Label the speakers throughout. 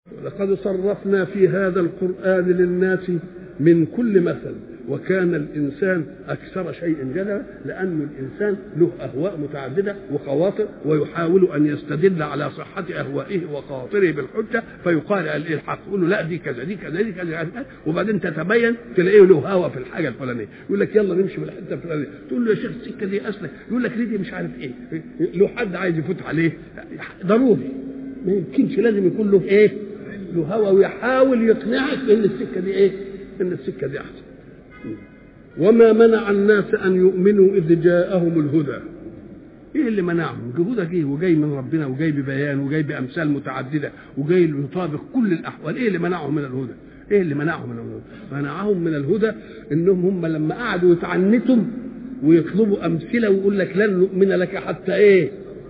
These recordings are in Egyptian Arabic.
Speaker 1: لقد صرفنا في هذا القرآن للناس من كل مثل وكان الإنسان أكثر شيء جدلا لأن الإنسان له أهواء متعددة وخواطر ويحاول أن يستدل على صحة أهوائه وخواطره بالحجة فيقال الحق يقول له لا دي كذا دي كذا دي كذا وبعدين تتبين تلاقيه له هوى في الحاجة الفلانية يقول لك يلا نمشي في الحتة الفلانية تقول له يا شيخ السكة دي أصلك يقول لك ليه دي مش عارف إيه له حد عايز يفوت عليه ضروري ما يمكنش لازم يكون له إيه له هوى ويحاول يقنعك ان السكه دي ايه؟ ان السكه دي احسن. وما منع الناس ان يؤمنوا اذ جاءهم الهدى. ايه اللي منعهم؟ الهدى جه وجاي من ربنا وجاي ببيان وجاي بامثال متعدده وجاي يطابق كل الاحوال، ايه اللي منعهم من الهدى؟ ايه اللي منعهم من الهدى؟ منعهم من الهدى انهم هم لما قعدوا يتعنتم ويطلبوا امثله ويقول لك لن نؤمن لك حتى ايه؟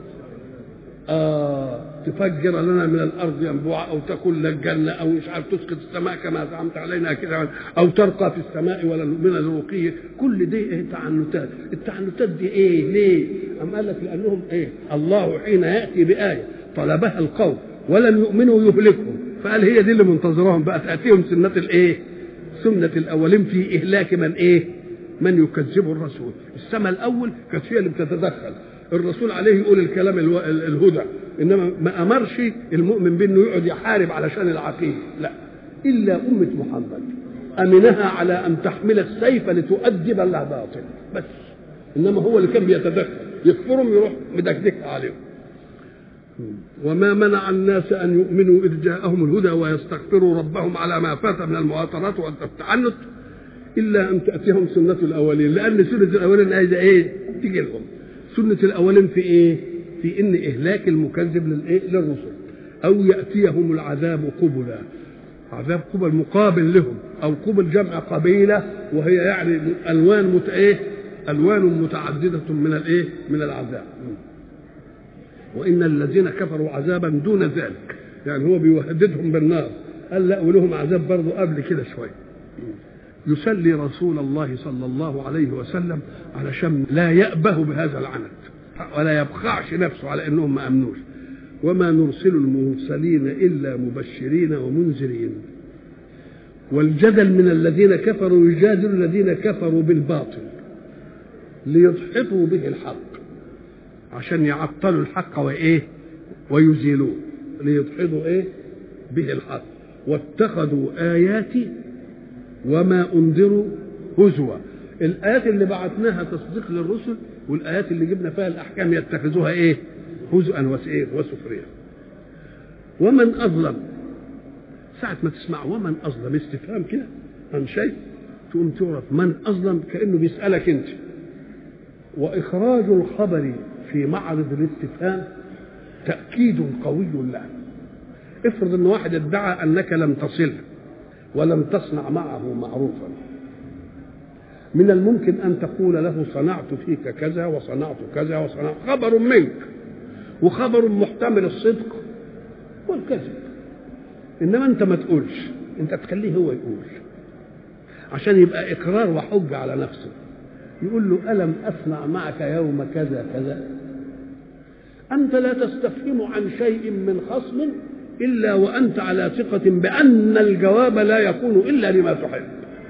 Speaker 1: آه تفجر لنا من الارض ينبوعا او تكون لك جنه او مش عارف تسقط السماء كما زعمت علينا كده او ترقى في السماء ولا نؤمن لرقيه كل دي ايه تعنتات التعنتات دي ايه ليه ام قال لك لانهم ايه الله حين ياتي بايه طلبها القوم ولم يؤمنوا يهلكهم فقال هي دي اللي منتظرهم بقى تاتيهم سنه الايه سنه الاولين في اهلاك من ايه من يكذب الرسول السماء الاول كانت هي اللي بتتدخل الرسول عليه يقول الكلام الو... الهدى انما ما امرش المؤمن بانه يقعد يحارب علشان العقيده لا الا امه محمد امنها على ان تحمل السيف لتؤدب الباطل بس انما هو اللي كان بيتدخل يكفرهم يروح مدكدك عليهم وما منع الناس ان يؤمنوا اذ جاءهم الهدى ويستغفروا ربهم على ما فات من المواطنات والتعنت الا ان تاتيهم سنه الاولين لان سنه الاولين عايزه ايه؟ تيجي لهم سنة الأولين في إيه؟ في إن إهلاك المكذب للإيه؟ للرسل أو يأتيهم العذاب قبلا عذاب قبل مقابل لهم أو قبل جمع قبيلة وهي يعني ألوان مت إيه؟ ألوان متعددة من الإيه؟ من العذاب وإن الذين كفروا عذابا دون ذلك يعني هو بيهددهم بالنار قال لا ولهم عذاب برضه قبل كده شوية يسلي رسول الله صلى الله عليه وسلم علشان لا يأبه بهذا العنت ولا يبخعش نفسه على انهم ما امنوش وما نرسل المرسلين الا مبشرين ومنذرين والجدل من الذين كفروا يجادل الذين كفروا بالباطل ليضحكوا به الحق عشان يعطلوا الحق وايه ويزيلوه ليضحكوا ايه به الحق واتخذوا اياتي وما انذروا هزوا الايات اللي بعثناها تصديق للرسل والايات اللي جبنا فيها الاحكام يتخذوها ايه هزءا وايه وسخريا ومن اظلم ساعة ما تسمع ومن اظلم استفهام كده عن شيء تقوم تعرف من اظلم كانه بيسالك انت واخراج الخبر في معرض الاستفهام تاكيد قوي له افرض ان واحد ادعى انك لم تصله ولم تصنع معه معروفا من الممكن ان تقول له صنعت فيك كذا وصنعت كذا وصنعت خبر منك وخبر محتمل الصدق والكذب انما انت ما تقولش انت تخليه هو يقول عشان يبقى اقرار وحجه على نفسه يقول له الم اصنع معك يوم كذا كذا انت لا تستفهم عن شيء من خصم الا وانت على ثقه بان الجواب لا يكون الا لما تحب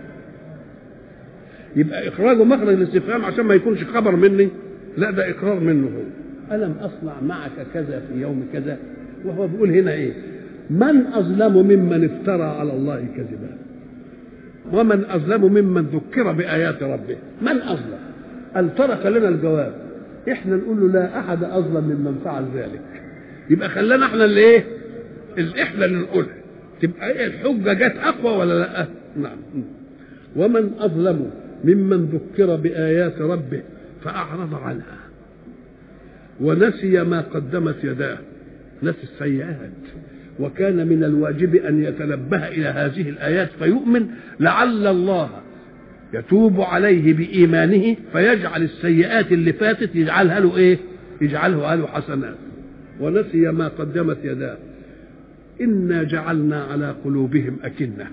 Speaker 1: يبقى اخراجه مخرج الاستفهام عشان ما يكونش خبر مني لا ده اقرار منه هو الم اصنع معك كذا في يوم كذا وهو بيقول هنا ايه من اظلم ممن افترى على الله كذبا ومن اظلم ممن ذكر بايات ربه من اظلم قال ترك لنا الجواب احنا نقول له لا احد اظلم ممن فعل ذلك يبقى خلانا احنا اللي ايه اللي احنا اللي نقولها تبقى ايه الحجه جت اقوى ولا لا نعم ومن اظلم ممن ذكر بايات ربه فاعرض عنها ونسي ما قدمت يداه نسي السيئات وكان من الواجب ان يتنبه الى هذه الايات فيؤمن لعل الله يتوب عليه بايمانه فيجعل السيئات اللي فاتت يجعلها له ايه يجعلها له حسنات ونسي ما قدمت يداه انا جعلنا على قلوبهم اكنه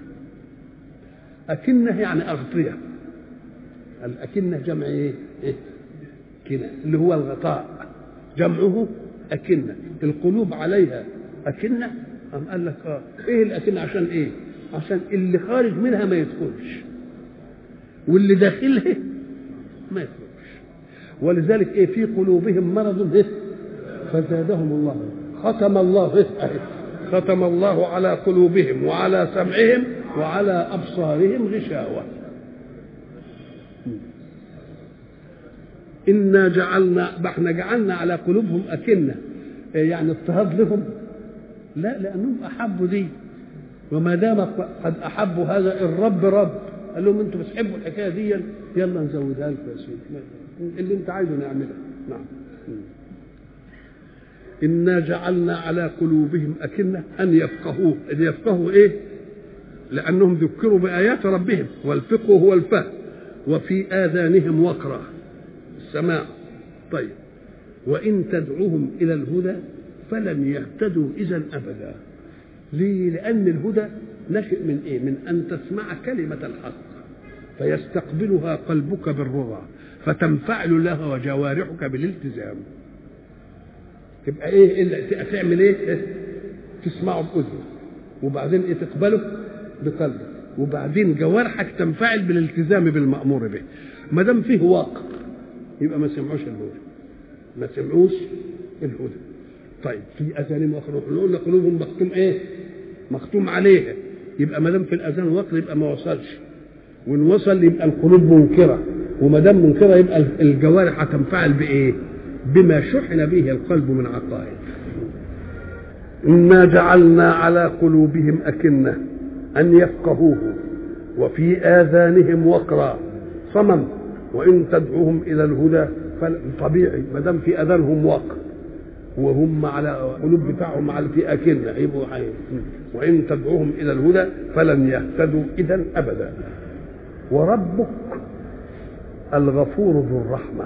Speaker 1: اكنه يعني اغطيه الاكنه جمع ايه, إيه؟ كنه اللي هو الغطاء جمعه أكنة القلوب عليها أكنة قام قال لك اه ايه الأكنة عشان ايه عشان اللي خارج منها ما يدخلش واللي داخلها ما يدخلش ولذلك ايه في قلوبهم مرض إيه؟ فزادهم الله ختم الله إيه؟ ختم الله على قلوبهم وعلى سمعهم وعلى ابصارهم غشاوه انا جعلنا احنا جعلنا على قلوبهم اكنه يعني اضطهاد لهم لا لانهم احبوا دي وما دام قد احبوا هذا الرب رب قال لهم انتم بتحبوا الحكايه دي يلا نزودها لكم يا سيدي اللي انت عايزه نعمله نعم انا جعلنا على قلوبهم اكنه ان يفقهوه ان يفقهوا ايه لانهم ذكروا بايات ربهم والفقه هو الفهم وفي اذانهم وقرا السماع طيب وان تدعوهم الى الهدى فلن يهتدوا اذا ابدا ليه لان الهدى نشئ من ايه من ان تسمع كلمه الحق فيستقبلها قلبك بالرضا فتنفعل لها وجوارحك بالالتزام تبقى ايه اللي تعمل ايه تسمعه باذنك وبعدين ايه تقبله بقلبك وبعدين جوارحك تنفعل بالالتزام بالمامور به ما دام فيه واقع يبقى ما سمعوش الهدى ما سمعوش الهدى طيب في اذانهم وقر قلنا قلوبهم مختوم ايه مختوم عليها يبقى ما دام في الاذان وقر يبقى ما وصلش وان وصل يبقى القلوب منكره وما دام منكره يبقى الجوارح هتنفعل بايه بما شحن به القلب من عقائد انا جعلنا على قلوبهم اكنه ان يفقهوه وفي اذانهم وقرا صمم وان تدعوهم الى الهدى فطبيعي ما دام في اذانهم وقر وهم على قلوب بتاعهم على في اكنه يبقوا وان تدعوهم الى الهدى فلن يهتدوا اذا ابدا وربك الغفور ذو الرحمه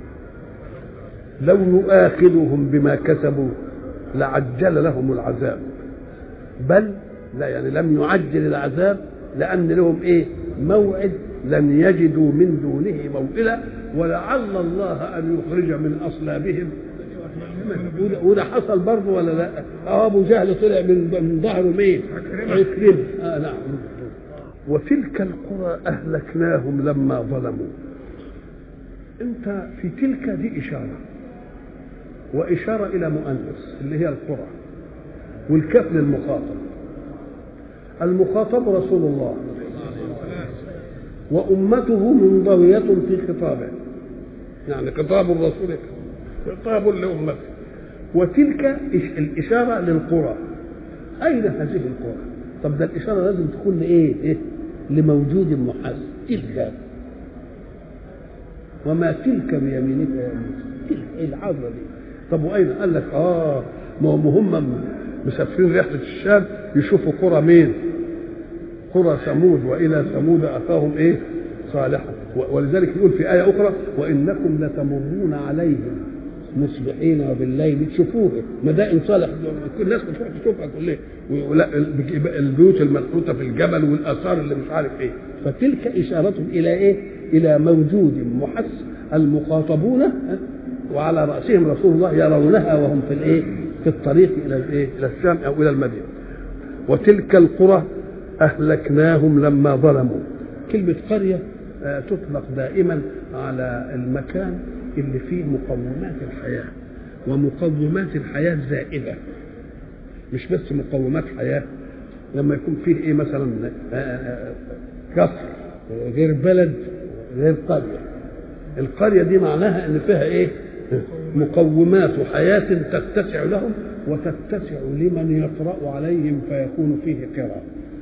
Speaker 1: لو يؤاخذهم بما كسبوا لعجل لهم العذاب بل لا يعني لم يعجل العذاب لان لهم ايه موعد لن يجدوا من دونه موئلا ولعل الله ان يخرج من اصلابهم وده حصل برضه ولا لا؟ اه ابو جهل طلع من من ظهره مين؟ عكرمه اه نعم وتلك القرى اهلكناهم لما ظلموا انت في تلك دي اشاره واشاره الى مؤنث اللي هي القرى والكاف للمخاطب المخاطب رسول الله وامته منضويه في خطابه يعني خطاب الرسول خطاب لامته وتلك الاشاره للقرى اين هذه القرى طب ده الاشاره لازم تكون لايه إيه؟ لموجود محس تلك وما تلك بيمينك يا موسى تلك ايه العذره دي طب واين قال لك اه ما هم هم مسافرين رحله الشام يشوفوا قرى مين قرى ثمود والى ثمود اخاهم ايه صالحا ولذلك يقول في ايه اخرى وانكم لتمرون عليهم مصبحين وبالليل تشوفوه مدائن صالح كل الناس بتروح تشوفها كلها البيوت المنحوته في الجبل والاثار اللي مش عارف ايه فتلك اشاره الى ايه؟ الى موجود محس المخاطبون وعلى راسهم رسول الله يرونها وهم في الايه؟ في الطريق الى الايه؟ الى الشام او الى المدينه وتلك القرى اهلكناهم لما ظلموا كلمه قريه تطلق دائما على المكان اللي فيه مقومات الحياة ومقومات الحياة زائدة مش بس مقومات حياة لما يكون فيه ايه مثلا كفر غير بلد غير قرية القرية دي معناها ان فيها ايه مقومات حياة تتسع لهم وتتسع لمن يقرأ عليهم فيكون فيه قراءة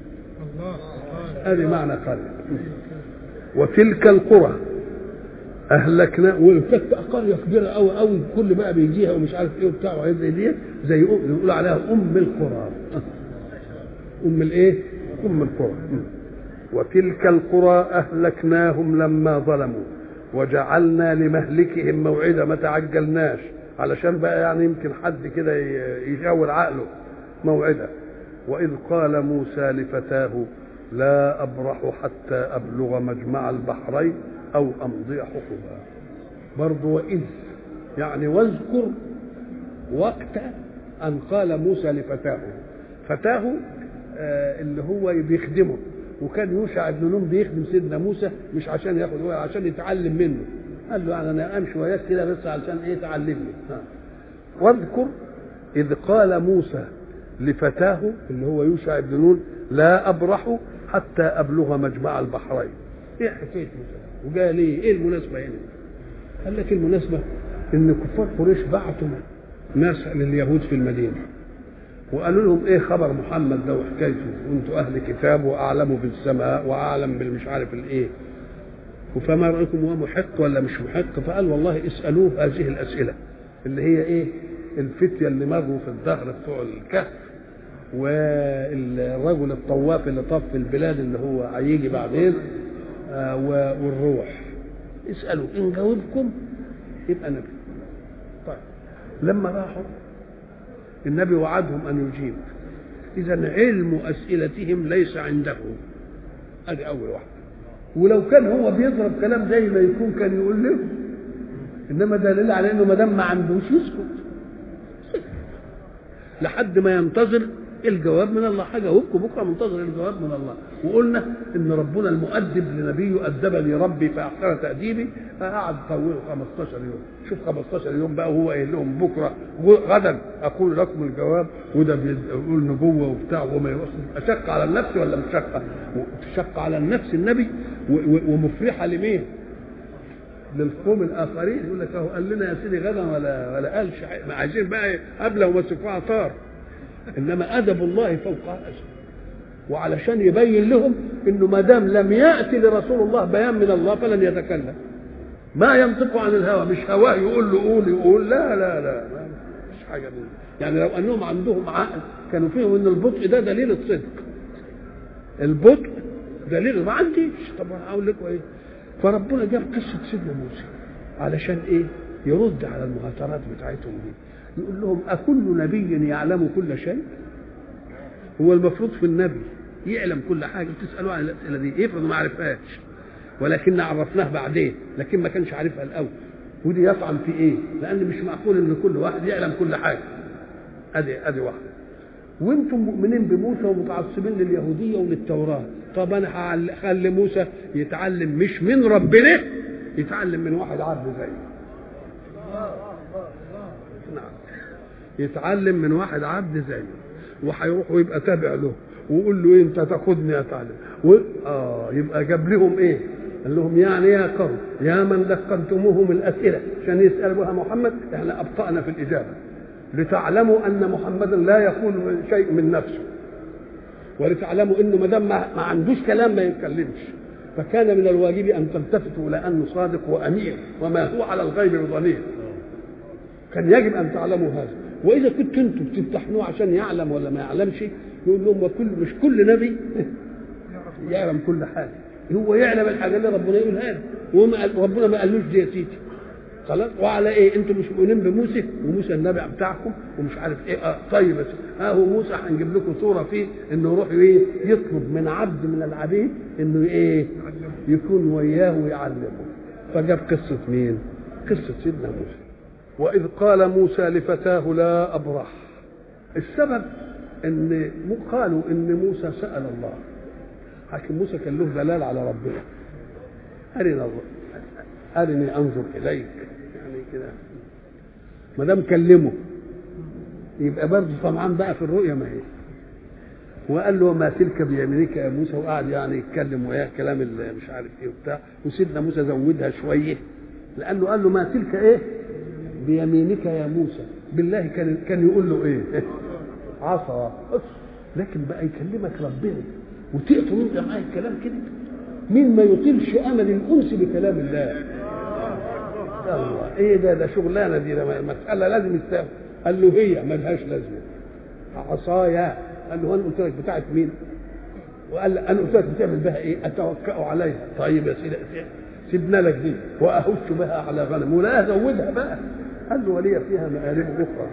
Speaker 1: هذه معنى قرية وتلك القرى اهلكنا وكانت قريه كبيره قوي قوي كل بقى بيجيها ومش عارف ايه وبتاع وحاجات زي دي زي يقول عليها ام القرى ام الايه؟ ام القرى وتلك القرى اهلكناهم لما ظلموا وجعلنا لمهلكهم موعدا ما تعجلناش علشان بقى يعني يمكن حد كده يشاور عقله موعدا واذ قال موسى لفتاه لا ابرح حتى ابلغ مجمع البحرين او امضي حقبا برضه واذ يعني واذكر وقت ان قال موسى لفتاه فتاه آه اللي هو بيخدمه وكان يوشع بن نون بيخدم سيدنا موسى مش عشان ياخد هو عشان يتعلم منه قال له يعني انا امشي وياك كده بس علشان ايه تعلمني واذكر اذ قال موسى لفتاه اللي هو يوشع بن نون لا ابرح حتى ابلغ مجمع البحرين ايه حكايه موسى وجاء ليه ايه المناسبه هنا قال لك المناسبه ان كفار قريش بعتوا ناس لليهود في المدينه وقالوا لهم ايه خبر محمد ده وحكايته وانتوا اهل كتاب واعلم بالسماء واعلم بالمش عارف الايه فما رايكم هو محق ولا مش محق فقال والله اسالوه هذه الاسئله اللي هي ايه الفتيه اللي مروا في الدهر بتوع الكهف والرجل الطواف اللي طاف في البلاد اللي هو هيجي بعدين آه والروح اسالوا ان جاوبكم يبقى نبي طيب لما راحوا النبي وعدهم ان يجيب اذا علم اسئلتهم ليس عنده ادي اول واحده ولو كان هو بيضرب كلام زي ما يكون كان يقول لهم انما دليل على انه ما دام ما عندوش يسكت لحد ما ينتظر الجواب من الله حاجه وبكم بكره منتظر الجواب من الله وقلنا ان ربنا المؤدب لنبيه ادبني ربي فاحسن تاديبي فقعد طوله 15 يوم شوف 15 يوم بقى وهو قايل لهم بكره غدا اقول لكم الجواب وده بيقول نبوه وبتاع وما يوصل اشق على النفس ولا مش شقه؟ شق على النفس النبي ومفرحه لمين؟ للقوم الاخرين يقول لك اهو قال لنا يا سيدي غدا ولا ولا قالش عايزين بقى قبل وما سفوها طار انما ادب الله فوق هذا وعلشان يبين لهم انه ما دام لم ياتي لرسول الله بيان من الله فلن يتكلم ما ينطق عن الهوى مش هواه يقول له قول يقول لا لا لا مش حاجه دي. يعني لو انهم عندهم عقل كانوا فيهم ان البطء ده دليل الصدق البطء دليل ما عنديش طب هقول لكم ايه فربنا جاب قصه سيدنا موسى علشان ايه يرد على المهاترات بتاعتهم دي يقول لهم أكل نبي يعلم كل شيء هو المفروض في النبي يعلم كل حاجة بتسألوا عن الأسئلة دي يفرض ما عرفهاش ولكن عرفناه بعدين لكن ما كانش عارفها الأول ودي يطعن في إيه لأن مش معقول إن كل واحد يعلم كل حاجة أدي أدي واحدة وانتم مؤمنين بموسى ومتعصبين لليهودية وللتوراة طب أنا هخلي موسى يتعلم مش من ربنا يتعلم من واحد عبد زيه نعم يتعلم من واحد عبد زيه وهيروح ويبقى تابع له ويقول له إيه انت تاخدني اتعلم و... اه يبقى جاب لهم ايه قال لهم يعني يا قوم يا من لقنتموهم الاسئله عشان يسالوها محمد احنا ابطانا في الاجابه لتعلموا ان محمدا لا يقول شيء من نفسه ولتعلموا انه ما دام ما عندوش كلام ما يتكلمش فكان من الواجب ان تلتفتوا الى انه صادق وامين وما هو على الغيب بضنين كان يجب ان تعلموا هذا واذا كنتوا انتم بتمتحنوه عشان يعلم ولا ما يعلمش يقول لهم وكل مش كل نبي يعلم كل حاجه هو يعلم الحاجه اللي ربنا يقولها له وما ربنا ما قالوش دي يا سيدي خلاص وعلى ايه انتم مش مؤمنين بموسى وموسى النبي بتاعكم ومش عارف ايه آه طيب ها هو موسى هنجيب لكم صوره فيه انه يروح ايه يطلب من عبد من العبيد انه ايه يكون وياه ويعلمه فجاب قصه مين؟ قصه سيدنا موسى وإذ قال موسى لفتاه لا أبرح السبب ان قالوا ان موسى سال الله لكن موسى كان له دلال على ربنا ارنا ارني انظر اليك يعني كده ما دام كلمه يبقى برضه طمعان بقى في الرؤيا ما هي وقال له ما تلك بيمينك يا موسى وقعد يعني يتكلم وياه كلام اللي مش عارف ايه وبتاع وسيدنا موسى زودها شويه لانه قال له ما تلك ايه بيمينك يا موسى بالله كان كان يقول له ايه عصا لكن بقى يكلمك ربنا وتقطع انت معاه الكلام كده مين ما يطيلش امل الانس بكلام الله الله ايه ده ده شغلانه دي ده مساله لازم يستاهل قال له هي ملهاش لازمه عصايا قال له انا قلت لك بتاعت مين وقال انا قلت لك بتعمل بها ايه اتوكا عليها طيب يا سيدي سيبنا لك دي واهش بها على غنم ولا ازودها بقى قال له ولي فيها مآرب اخرى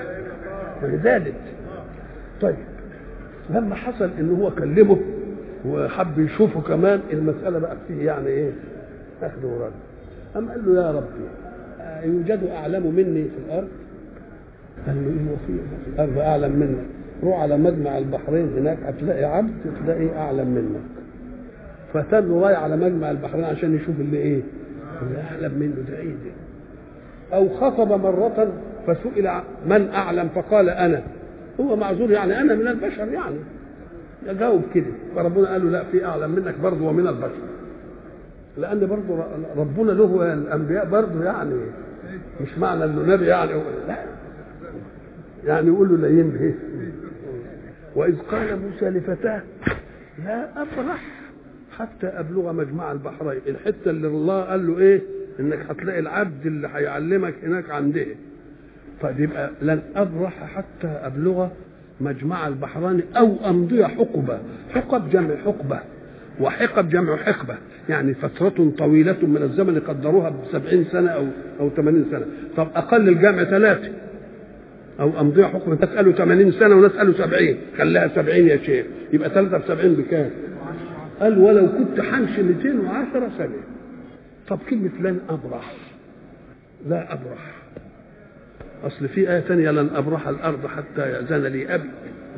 Speaker 1: فلذلك طيب لما حصل ان هو كلمه وحب يشوفه كمان المساله بقى فيه يعني ايه اخذ ورد أم قال له يا ربي يوجد أعلم مني في الأرض قال له إيه وفي الأرض أعلم منك روح على مجمع البحرين هناك هتلاقي عبد تلاقي اعلم منك فتن رايح على مجمع البحرين عشان يشوف اللي ايه اللي اعلم منه ده ايه ده او خطب مره فسئل من اعلم فقال انا هو معذور يعني انا من البشر يعني يجاوب كده فربنا قال له لا في اعلم منك برضه ومن البشر لان برضه ربنا له الانبياء برضه يعني مش معنى انه نبي يعني لا يعني يقول له لا ينبه واذ قال موسى لفتاه لا ابرح حتى ابلغ مجمع البحرين الحته اللي الله قال له ايه انك هتلاقي العبد اللي هيعلمك هناك عنده طيب يبقى لن ابرح حتى ابلغ مجمع البحرين او امضي حقبه حقب جمع حقبه وحقب جمع حقبه يعني فترة طويلة من الزمن قدروها بسبعين سنة أو أو ثمانين سنة طب أقل الجمع ثلاثة أو أمضي حكم أنت تسأله ثمانين سنة وناس قالوا سبعين خليها سبعين يا شيخ يبقى ثلاثة بسبعين بكام؟ قال ولو كنت حمشي 210 سنة طب كلمة لن أبرح لا أبرح أصل في آية ثانية لن أبرح الأرض حتى يأذن لي أبي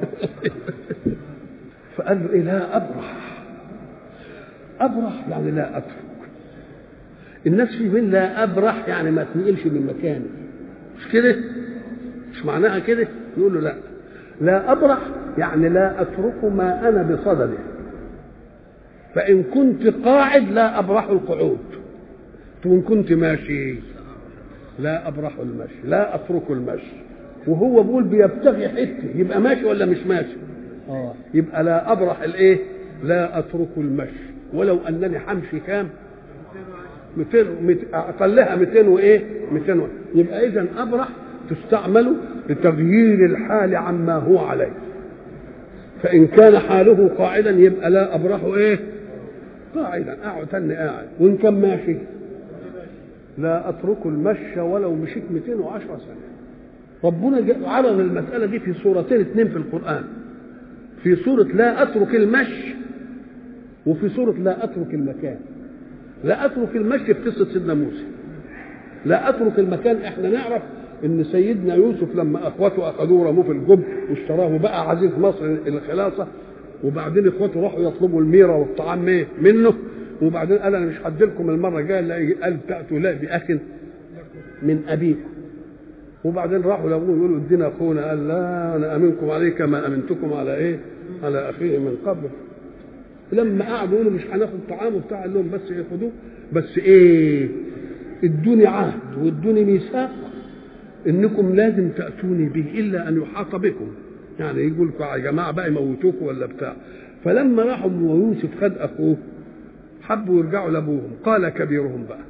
Speaker 1: فقال له إيه لا أبرح أبرح يعني لا أترك الناس في من لا أبرح يعني ما تنقلش من مكاني مش كده مش معناها كده يقول له لا لا أبرح يعني لا أترك ما أنا بصدده فإن كنت قاعد لا أبرح القعود وإن كنت ماشي لا أبرح المشي لا أترك المشي وهو بيقول بيبتغي حته يبقى ماشي ولا مش ماشي اه يبقى لا أبرح الإيه لا أترك المشي ولو أنني حمشي كام 200 أقلها 200 وإيه 200 يبقى إذا أبرح تستعمل لتغيير الحال عما هو عليه فإن كان حاله قاعدا يبقى لا أبرحه إيه قاعدا اقعد تاني قاعد وان كان ماشي لا اترك المشي ولو مشيت 210 سنه ربنا عرض المساله دي في سورتين اثنين في القران في سوره لا اترك المشي وفي سوره لا اترك المكان لا اترك المشي في قصه سيدنا موسى لا اترك المكان احنا نعرف ان سيدنا يوسف لما اخوته اخذوه رموه في الجب واشتراه بقى عزيز مصر الخلاصه وبعدين اخواته راحوا يطلبوا الميره والطعام ايه منه وبعدين قال انا مش هديلكم المره الجايه قال تاتوا لا باخ من ابيكم وبعدين راحوا لابوه يقولوا ادينا اخونا قال لا انا امنكم عليه كما امنتكم على ايه؟ على اخيه من قبل لما قعدوا يقولوا مش هناخد طعام وبتاع قال لهم بس ياخدوه بس ايه؟ ادوني عهد وادوني ميثاق انكم لازم تاتوني به الا ان يحاط بكم يعني يقول يا جماعه بقى يموتوكوا ولا بتاع فلما راحوا ويوسف خد اخوه حبوا يرجعوا لابوهم قال كبيرهم بقى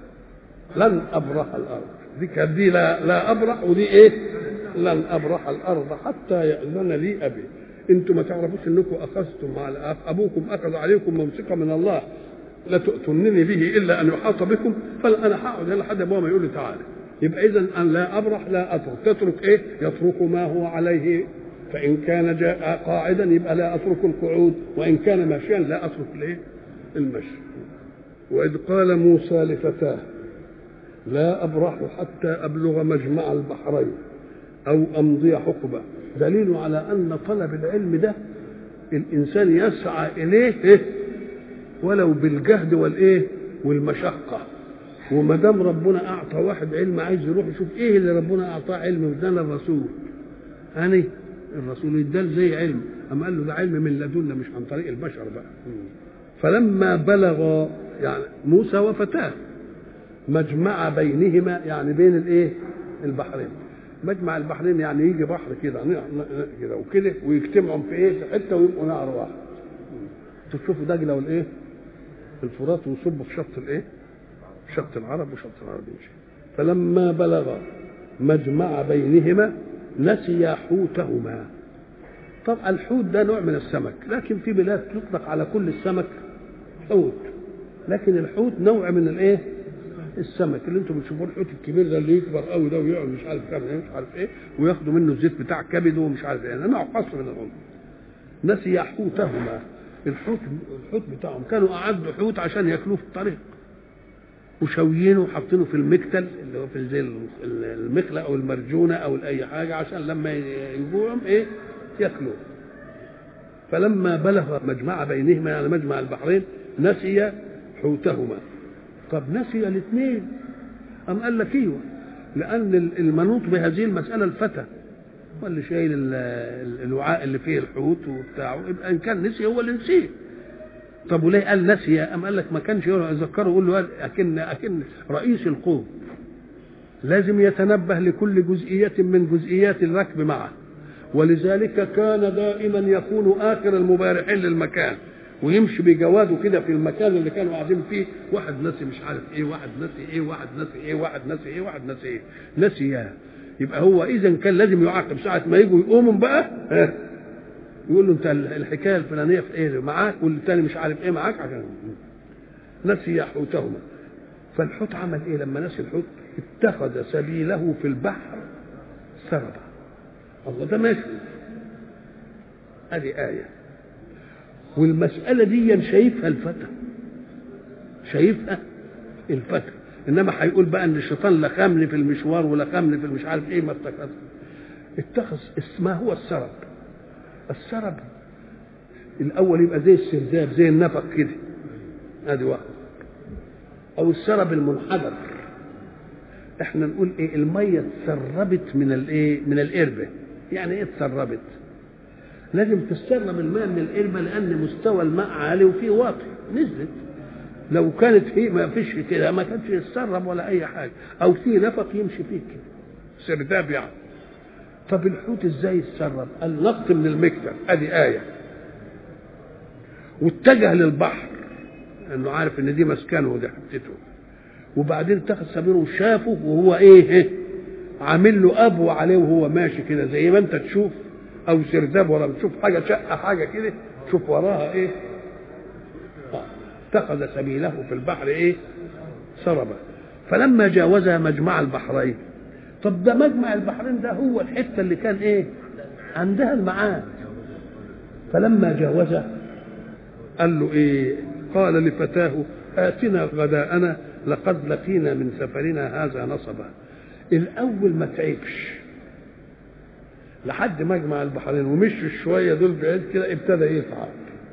Speaker 1: لن ابرح الارض دي كانت دي لا, لا ابرح ودي ايه لن ابرح الارض حتى ياذن لي ابي انتم ما تعرفوش انكم اخذتم على ابوكم اخذ عليكم موثقه من الله لا تؤتونني به الا ان يحاط بكم فانا هقعد هنا لحد ابوه ما يقول لي تعالى يبقى اذا ان لا ابرح لا اترك تترك ايه يترك ما هو عليه فان كان جاء قاعدا يبقى لا اترك القعود وان كان ماشيا لا اترك الايه المشي واذ قال موسى لفتاه لا ابرح حتى ابلغ مجمع البحرين او امضي حقبه دليل على ان طلب العلم ده الانسان يسعى اليه إيه؟ ولو بالجهد والايه والمشقه وما دام ربنا اعطى واحد علم عايز يروح يشوف ايه اللي ربنا اعطاه علم وادانا الرسول اني الرسول ادال زي علم اما قال له ده علم من لدنا مش عن طريق البشر بقى فلما بلغ يعني موسى وفتاه مجمع بينهما يعني بين الايه البحرين مجمع البحرين يعني يجي بحر كده كده وكده ويجتمعوا في ايه في حته ويبقوا نهر واحد تشوفوا دجله والايه الفرات ويصبوا في شط الايه شط العرب وشط العرب يمشي فلما بلغ مجمع بينهما نسي حوتهما طب الحوت ده نوع من السمك لكن في بلاد تطلق على كل السمك حوت لكن الحوت نوع من الايه السمك اللي انتم بتشوفوه الحوت الكبير ده اللي يكبر قوي ده ويقعد مش عارف كام مش عارف ايه وياخدوا منه الزيت بتاع كبده ومش عارف ايه نوع خاص من الحوت نسي حوتهما الحوت الحوت بتاعهم كانوا اعدوا حوت عشان ياكلوه في الطريق وشويينه وحاطينه في المكتل اللي هو في زي المخلة او المرجونه او اي حاجه عشان لما يجوعهم ايه يخلو فلما بلغ مجمع بينهما يعني مجمع البحرين نسي حوتهما طب نسي الاثنين أم قال لك ايوه لأن المنوط بهذه المسألة الفتى واللي شايل الوعاء اللي فيه الحوت وبتاعه يبقى ان كان نسي هو اللي نسيه طب وليه قال نسي ام قال لك ما كانش يذكره يقول له اكن اكن رئيس القوم لازم يتنبه لكل جزئية من جزئيات الركب معه ولذلك كان دائما يكون اخر المبارحين للمكان ويمشي بجواده كده في المكان اللي كانوا قاعدين فيه واحد نسي مش عارف ايه واحد نسي ايه واحد نسي ايه واحد نسي ايه واحد نسي ايه نسي يبقى هو اذا كان لازم يعاقب ساعه ما يجوا يقوموا بقى يقول له انت الحكايه الفلانيه في ايه معاك والتاني مش عارف ايه معاك عشان نسي حوتهما فالحوت عمل ايه لما نسي الحوت اتخذ سبيله في البحر سربا الله ده ماشي ادي ايه والمساله دي شايفها الفتى شايفها الفتى انما هيقول بقى ان الشيطان لخمني في المشوار ولخمني في المش عارف ايه ما افتكرت اتخذ اسمه هو السرب السرب الاول يبقى زي السرداب زي النفق كده ادي واحد او السرب المنحدر احنا نقول ايه الميه اتسربت من الايه من القربه يعني ايه اتسربت لازم تسرب الماء من القربه لان مستوى الماء عالي وفيه واطي نزلت لو كانت في ما فيش كده ما كانش يتسرب ولا اي حاجه او في نفق يمشي فيه كده سرداب يعني طب الحوت ازاي يتسرب قال نط من المكتب ادي ايه واتجه للبحر لانه عارف ان دي مسكنه ودي حتته وبعدين اتخذ سبيله وشافه وهو ايه عامل له ابو عليه وهو ماشي كده زي ما انت تشوف او سرداب ولا بتشوف حاجه شقه حاجه كده تشوف وراها ايه اتخذ سبيله في البحر ايه سربا فلما جاوزها مجمع البحرين طب ده مجمع البحرين ده هو الحته اللي كان ايه عندها المعاد فلما جاوزها قال له ايه قال لفتاه اتنا غداءنا لقد لقينا من سفرنا هذا نصبا الاول ما تعبش لحد مجمع البحرين ومشوا شويه دول بعيد كده ابتدى يتعب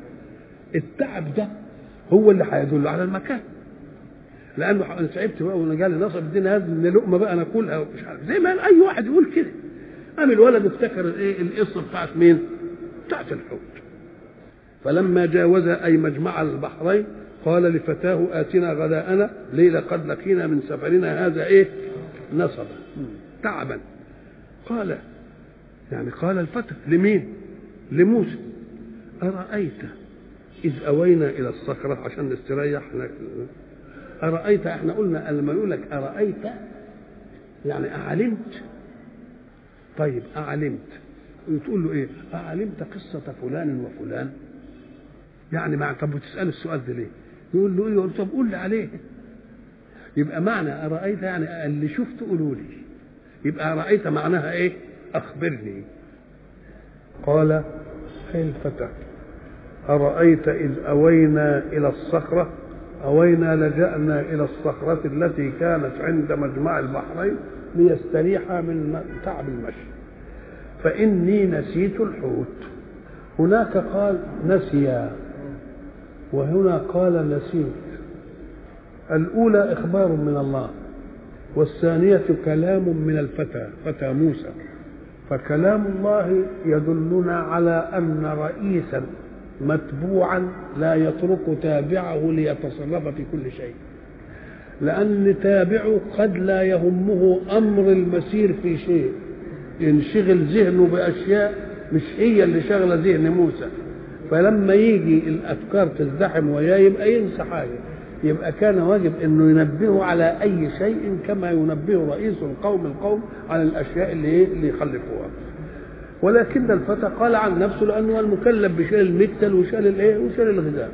Speaker 1: التعب ده هو اللي هيدل على المكان لانه انا تعبت بقى وانا جالي نصب الدين هذا ان لقمه بقى ناكلها ومش عارف زي ما اي واحد يقول كده قام الولد افتكر الايه القصه بتاعت مين؟ بتاعت الحوت فلما جاوز اي مجمع البحرين قال لفتاه اتنا غداءنا ليه لقد لقينا من سفرنا هذا ايه؟ نصبا تعبا قال يعني قال الفتى لمين؟ لموسى أرأيت إذ أوينا إلى الصخرة عشان نستريح أرأيت احنا قلنا لما يقول لك أرأيت يعني أعلمت طيب أعلمت تقول له إيه أعلمت قصة فلان وفلان يعني مع طب وتسأل السؤال ده ليه يقول له إيه يقول طب قول لي عليه يبقى معنى أرأيت يعني اللي شفته قولوا لي يبقى أرأيت معناها إيه أخبرني قال أي الفتى أرأيت إذ أوينا إلى الصخرة أوينا لجأنا إلى الصخرة التي كانت عند مجمع البحرين ليستريح من تعب المشي فإني نسيت الحوت هناك قال نسيا وهنا قال نسيت الأولى إخبار من الله والثانية كلام من الفتى فتى موسى فكلام الله يدلنا على أن رئيسا متبوعا لا يترك تابعه ليتصرف في كل شيء لأن تابعه قد لا يهمه أمر المسير في شيء ينشغل ذهنه بأشياء مش هي اللي شغلة ذهن موسى فلما يجي الأفكار تزدحم وياه يبقى ينسى حاجة يبقى كان واجب انه ينبهه على اي شيء كما ينبه رئيس القوم القوم على الاشياء اللي ايه اللي يخلفوها ولكن الفتى قال عن نفسه لانه المكلف بشيل المكتل وشال الايه وشال الغذاء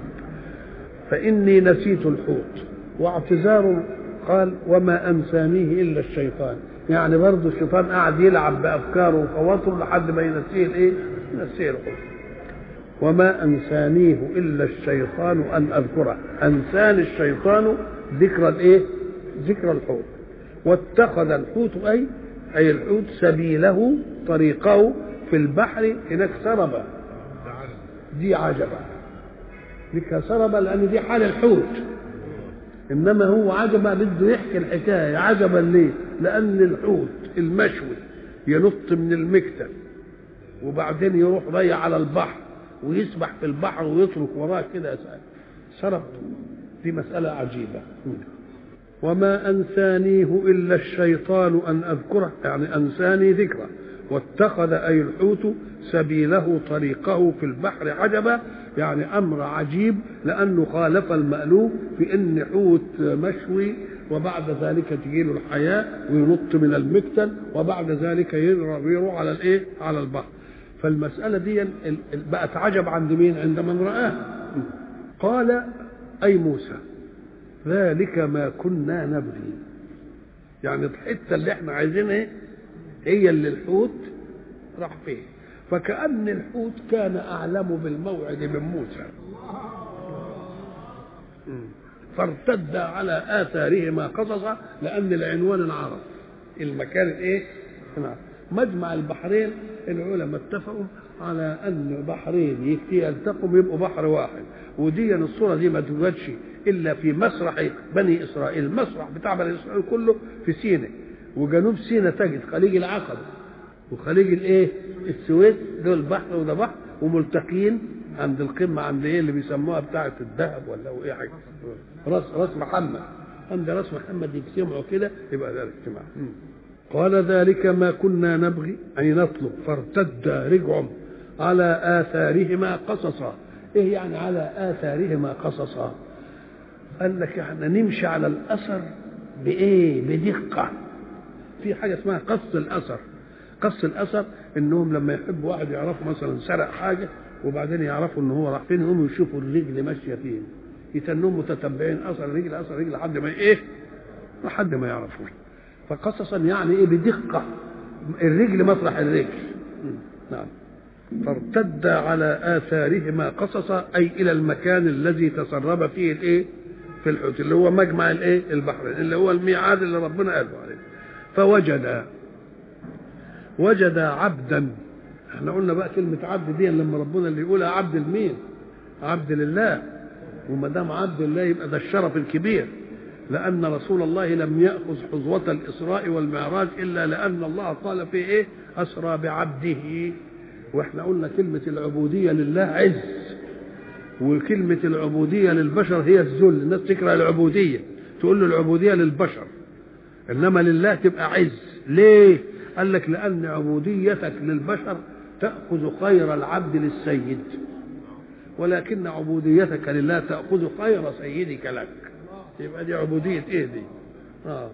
Speaker 1: فاني نسيت الحوت واعتذار قال وما انسانيه الا الشيطان يعني برضه الشيطان قاعد يلعب بافكاره وخواطره لحد ما ينسيه الايه ينسيه الحوت وما انسانيه الا الشيطان ان اذكره انساني الشيطان ذكر الايه ذكر الحوت واتخذ الحوت اي اي الحوت سبيله طريقه في البحر هناك سربة دي عجبة دي سربة لأن دي حال الحوت إنما هو عجبة بده يحكي الحكاية عجبا ليه؟ لأن الحوت المشوي ينط من المكتل وبعدين يروح ضيع على البحر ويسبح في البحر ويترك وراه كده سرب دي مسألة عجيبة وما أنسانيه إلا الشيطان أن أذكره يعني أنساني ذكره واتخذ أي الحوت سبيله طريقه في البحر عجبا يعني أمر عجيب لأنه خالف المألوف في أن حوت مشوي وبعد ذلك تجي له الحياة وينط من المكتل وبعد ذلك يروح على الإيه؟ على البحر فالمسألة دي بقت عجب عند مين؟ عند من رآه قال أي موسى ذلك ما كنا نبغي يعني الحته اللي احنا عايزينها هي اللي الحوت راح فيه فكأن الحوت كان أعلم بالموعد من موسى فارتد على آثارهما قصصا لأن العنوان انعرف المكان الايه؟ مجمع البحرين العلماء اتفقوا على ان بحرين يلتقوا يبقوا بحر واحد ودي الصوره دي ما توجدش الا في مسرح بني اسرائيل المسرح بتاع بني اسرائيل كله في سيناء وجنوب سيناء تجد خليج العقبه وخليج الايه السويس دول بحر وده بحر وملتقين عند القمه عند ايه اللي بيسموها بتاعه الذهب ولا هو ايه حاجه راس راس محمد عند راس محمد يجتمعوا كده يبقى ده الاجتماع قال ذلك ما كنا نبغي أي نطلب فارتد رجعهم على آثارهما قصصا إيه يعني على آثارهما قصصا قال لك احنا نمشي على الأثر بإيه بدقة في حاجة اسمها قص الأثر قص الأثر إنهم لما يحبوا واحد يعرفوا مثلا سرق حاجة وبعدين يعرفوا إن هو راح فين يقوموا يشوفوا الرجل ماشية فين يتنهم متتبعين أثر الرجل أثر الرجل لحد ما إيه لحد ما يعرفوه فقصصا يعني ايه بدقه الرجل مطرح الرجل نعم فارتد على اثارهما قصصا اي الى المكان الذي تسرب فيه الايه في الحوت اللي هو مجمع الايه البحر اللي هو الميعاد اللي ربنا قاله عليه فوجد وجد عبدا احنا قلنا بقى كلمة عبد دي لما ربنا اللي يقولها عبد لمين؟ عبد لله وما دام عبد الله يبقى ده الشرف الكبير لأن رسول الله لم يأخذ حظوة الإسراء والمعراج إلا لأن الله قال في إيه أسرى بعبده وإحنا قلنا كلمة العبودية لله عز وكلمة العبودية للبشر هي الذل الناس تكره العبودية تقول له العبودية للبشر إنما لله تبقى عز ليه قال لك لأن عبوديتك للبشر تأخذ خير العبد للسيد ولكن عبوديتك لله تأخذ خير سيدك لك يبقى دي عبودية ايه دي آه.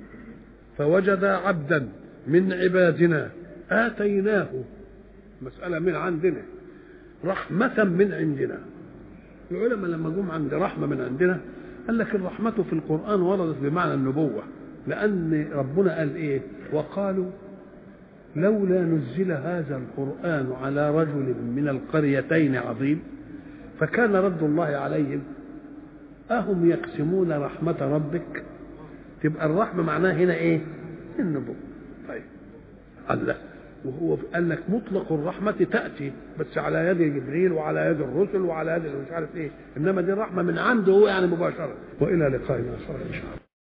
Speaker 1: فوجد عبدا من عبادنا آتيناه مسألة من عندنا رحمة من عندنا العلماء لما جم عند رحمة من عندنا قال لك الرحمة في القرآن وردت بمعنى النبوة لأن ربنا قال إيه وقالوا لولا نزل هذا القرآن على رجل من القريتين عظيم فكان رد الله عليهم أهم يقسمون رحمة ربك تبقى الرحمة معناها هنا إيه النبوة طيب الله وهو قال لك مطلق الرحمة تأتي بس على يد جبريل وعلى يد الرسل وعلى يد مش عارف ايه انما دي الرحمة من عنده هو يعني مباشرة والى لقاء اخر ان شاء الله